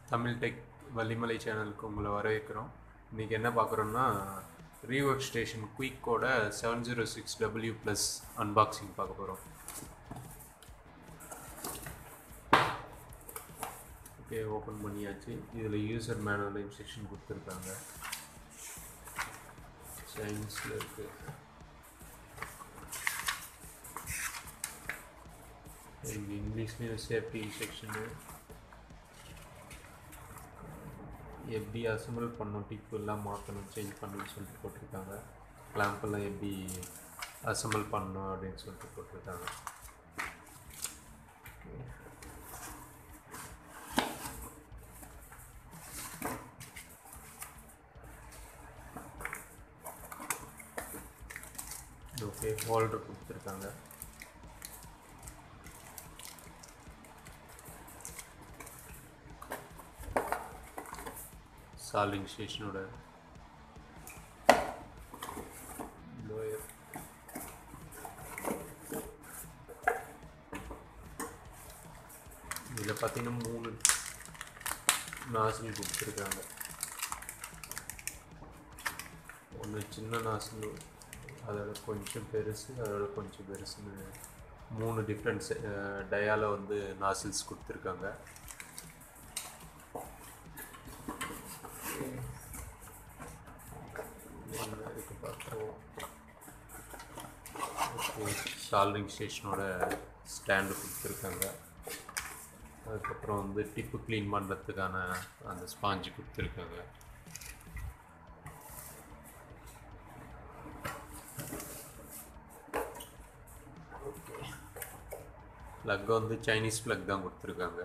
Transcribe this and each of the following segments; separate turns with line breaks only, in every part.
Tamil tech Vallimalai சேனலுக்கு உங்களை வரவேற்கிறோம் இன்றைக்கி என்ன பார்க்குறோன்னா ரீஒர்க் ஸ்டேஷன் குயிக்கோட seven zero six W plus unboxing பார்க்க போகிறோம் ஓகே ஓப்பன் பண்ணியாச்சு இதில் யூசர் மேனுவல் இன்ஸ்ட்ரக்ஷன் கொடுத்துருக்காங்க சயின்ஸில் இருக்குது இங்கே இங்கிலீஷ்லேயும் சேஃப்டி இன்ஸ்ட்ரக்ஷனு எப்படி அசம்பிள் பண்ணணும் டிப் எல்லாம் மாற்றணும் சேஞ்ச் பண்ணணும்னு சொல்லிட்டு போட்டிருக்காங்க கிளாம்பெல்லாம் எப்படி அசம்பிள் பண்ணணும் அப்படின்னு சொல்லிட்டு போட்டிருக்காங்க ஓகே ஹோல்டர் கொடுத்துருக்காங்க சால்விங் ஸ்டேஷனோட லோயர் இதில் பார்த்தீங்கன்னா மூணு நாசில் கொடுத்துருக்காங்க ஒன்று சின்ன நாசில் அதோட கொஞ்சம் பெருசு அதோட கொஞ்சம் பெருசுன்னு மூணு டிஃப்ரெண்ட்ஸ் டயால வந்து நாசில்ஸ் கொடுத்துருக்காங்க இதுக்கு பார்க்குறோம் ஓகே சால்விங் ஸ்டேஷனோட ஸ்டாண்டு கொடுத்துருக்காங்க அதுக்கப்புறம் வந்து டிப்பு க்ளீன் பண்ணுறதுக்கான அந்த ஸ்பாஞ்சு கொடுத்துருக்காங்க ப்ளக் வந்து சைனீஸ் ப்ளக் தான் கொடுத்துருக்காங்க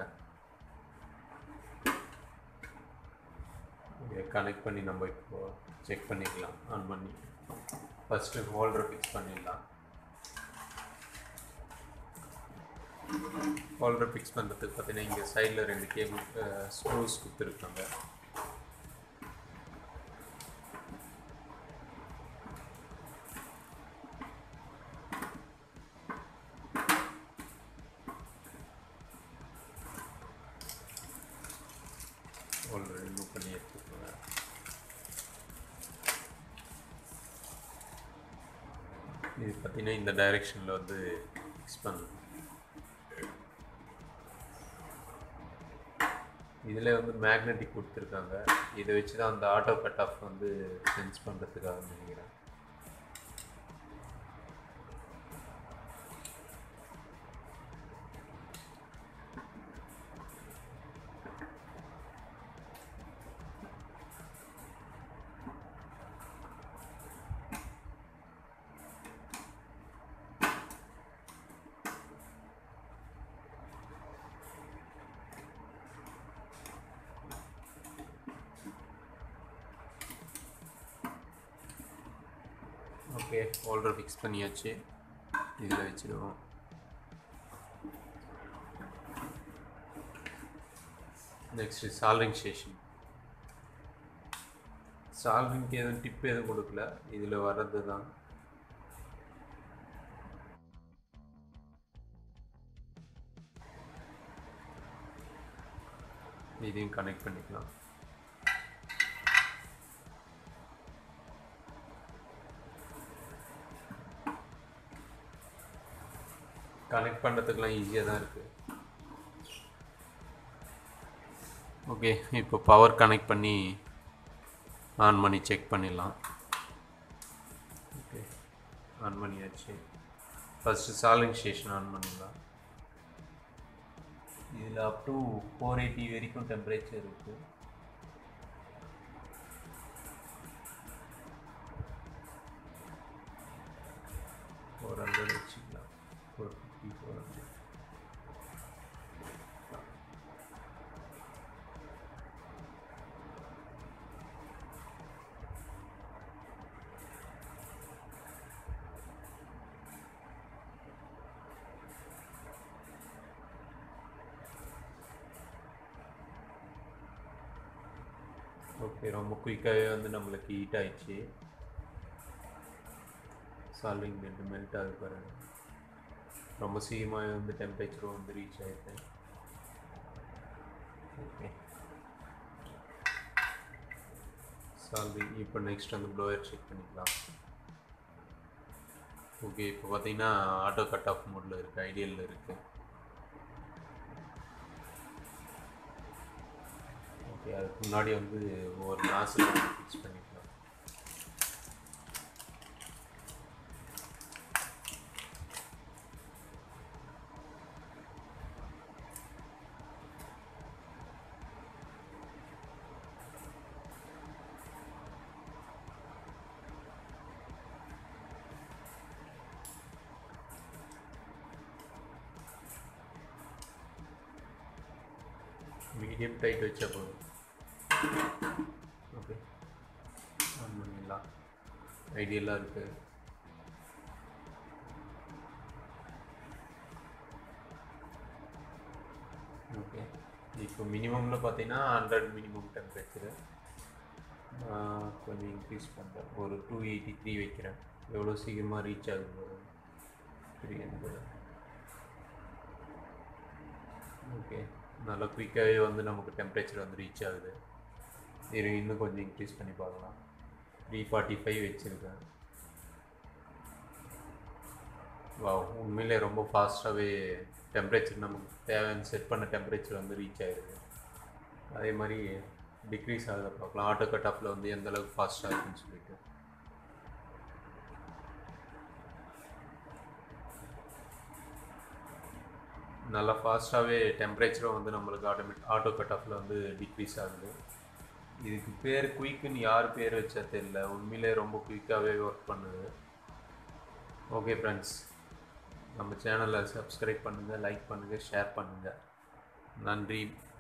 இதை கனெக்ட் பண்ணி நம்ம இப்போ செக் பண்ணிக்கலாம் ஆன் பண்ணி ஃபஸ்ட்டு ஹோல்டர் ஃபிக்ஸ் பண்ணிடலாம் ஹோல்டர் ஃபிக்ஸ் பண்ணுறதுக்கு பார்த்தீங்கன்னா இங்கே சைடில் ரெண்டு கேபிள் ஸ்க்ரூஸ் கொடுத்துருக்காங்க ஹோல்டர் ரிமூவ் பண்ணி எடுத்துக்கோங்க இது பார்த்தீங்கன்னா இந்த டைரெக்ஷனில் வந்து ஃபிக்ஸ் பண்ணணும் இதில் வந்து மேக்னெட்டிக் கொடுத்துருக்காங்க இதை வச்சு தான் அந்த ஆட்டோ கட் ஆஃப் வந்து சென்ஸ் பண்ணுறதுக்காக நினைக்கிறேன் ஓகே ஹோல்டர் ஃபிக்ஸ் பண்ணியாச்சு இதில் வச்சுருவோம் நெக்ஸ்ட்டு சால்விங் ஸ்டேஷன் சால்விங்க்கு எதுவும் டிப் எதுவும் கொடுக்கல இதில் வர்றது தான் இதையும் கனெக்ட் பண்ணிக்கலாம் கனெக்ட் பண்ணுறதுக்கெலாம் ஈஸியாக தான் இருக்குது ஓகே இப்போ பவர் கனெக்ட் பண்ணி ஆன் பண்ணி செக் பண்ணிடலாம் ஓகே ஆன் பண்ணியாச்சு ஃபஸ்ட்டு சால்விங் ஸ்டேஷன் ஆன் பண்ணிடலாம் இதில் அப் டு ஃபோர் எயிட்டி வரைக்கும் டெம்பரேச்சர் இருக்குது ஃபோர் ஹண்ட்ரட் வச்சுக்கலாம் four fifty four hundred okay ரொம்ப குயிக்காகவே வந்து நம்மளுக்கு ஹீட் ஆயிடுச்சு சால்விங் ரெண்டு மெல்ட் ஆகுது பாருங்க ரொம்ப சீக்கிரமாக வந்து டெம்பரேச்சரும் வந்து ரீச் ஆகிடுது ஓகே சால்ரி இப்போ நெக்ஸ்ட் வந்து ப்ளோயர் செக் பண்ணிக்கலாம் ஓகே இப்போ பார்த்தீங்கன்னா ஆட்டோ கட் ஆஃப் மோடில் இருக்குது ஐடியலில் இருக்குது ஓகே அதுக்கு முன்னாடி வந்து ஒரு நாசில் ஃபிக்ஸ் பண்ணிக்கலாம் மீடியம் டைட் வச்சா போதும் ஓகே ஆன் பண்ணிடலாம் ஐடியெல்லாம் இருக்குது ஓகே இப்போ மினிமமில் பார்த்தீங்கன்னா ஹண்ட்ரட் மினிமம் டெம்பரேச்சரு கொஞ்சம் இன்க்ரீஸ் பண்ணுறேன் ஒரு டூ எயிட்டி த்ரீ வைக்கிறேன் எவ்வளோ சீக்கிரமாக ரீச் ஆகுது த்ரீ ஹண்ட்ரட் ஓகே நல்லா குயிக்காகவே வந்து நமக்கு டெம்பரேச்சர் வந்து ரீச் ஆகுது இது இன்னும் கொஞ்சம் இன்க்ரீஸ் பண்ணி பார்க்கலாம் த்ரீ ஃபார்ட்டி ஃபைவ் வச்சுருக்கேன் வா உண்மையிலே ரொம்ப ஃபாஸ்ட்டாகவே டெம்பரேச்சர் நமக்கு தேவையான செட் பண்ண டெம்பரேச்சர் வந்து ரீச் ஆகிடுது அதே மாதிரி டிக்ரீஸ் ஆகுத பார்க்கலாம் ஆட்டோ கட் ஆஃபில் வந்து எந்த அளவுக்கு ஃபாஸ்ட்டாக இருக்குன்னு சொல்லிட்டு நல்லா ஃபாஸ்ட்டாகவே டெம்பரேச்சரும் வந்து நம்மளுக்கு ஆட்டோமேட் ஆட்டோ கட் ஆஃபில் வந்து டிக்ரீஸ் ஆகுது இதுக்கு பேர் குயிக்குன்னு யார் பேர் வச்சா தெரியல உண்மையிலே ரொம்ப குயிக்காகவே ஒர்க் பண்ணுது ஓகே ஃப்ரெண்ட்ஸ் நம்ம சேனலை சப்ஸ்கிரைப் பண்ணுங்கள் லைக் பண்ணுங்கள் ஷேர் பண்ணுங்கள் நன்றி